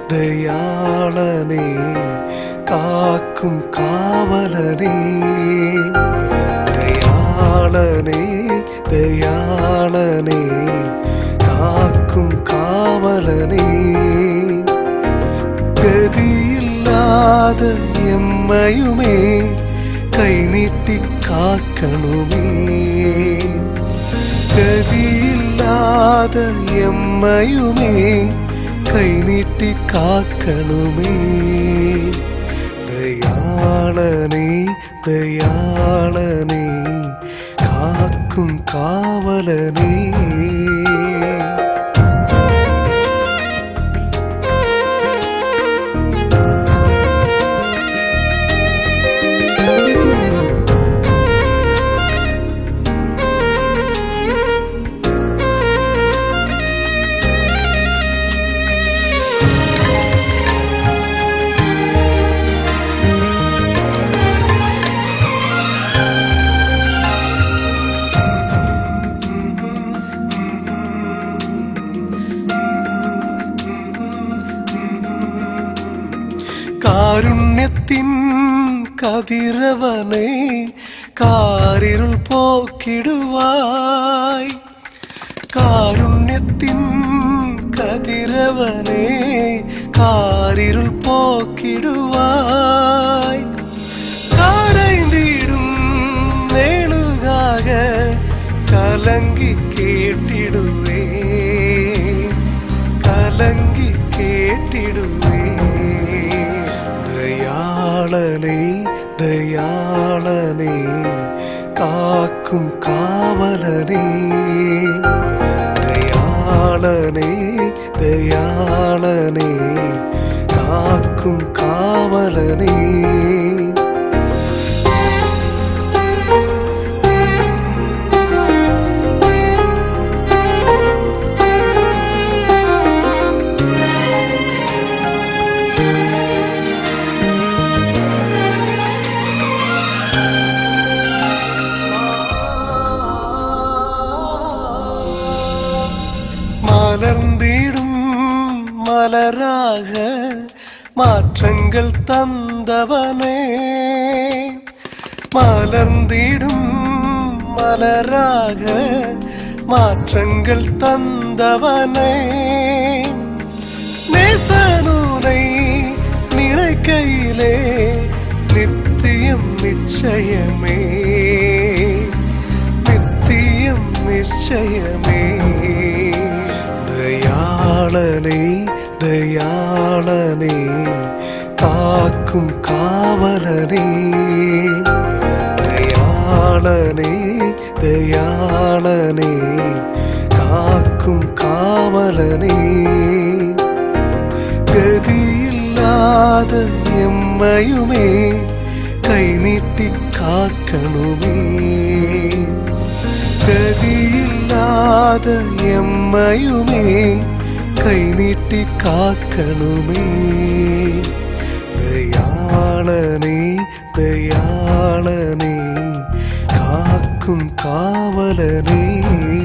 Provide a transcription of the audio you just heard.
தயாளனே காக்கும் காவலனே தயாளனே தயாளனே காக்கும் காவலனே கதியில்லாத எம்மையுமே கை நீட்டி காக்கணுமே கதியில்லாத எம்மையுமே கை நீட்டி காக்கணுமே தயாளனே தயாளனே காக்கும் காவலனே காருண்யத்தின் கதிரவனே காரிருள் போக்கிடுவாய் காருண்யத்தின் கதிரவனே காரிருள் போக்கிடுவாய் காரைந்திடும் வேணுகாக கலங்கி கேட்டிடுவே கலங்கி கேட்டிடுவே தயாளனே தயாளனே காக்கும் காவலனே தயாளனே தயாளனே காக்கும் காவலனே மலர்ந்திடும் மலராக மாற்றங்கள் தந்தவனே மலர்ந்திடும் மலராக மாற்றங்கள் தந்தவனே நேசனூனை நினைக்கையிலே நித்தியம் நிச்சயமே நித்தியம் நிச்சயமே தயாளனே தயாளனே காக்கும் காவலனே தயாளனே தயாளனே காக்கும் காவலனே கதியில்லாத எம்மையுமே கை நீட்டி காக்கணுமே கதியில்லாத எம்மையுமே கை நீட்டி காக்கணுமே தயாளனே தயாளனே காக்கும் காவலனே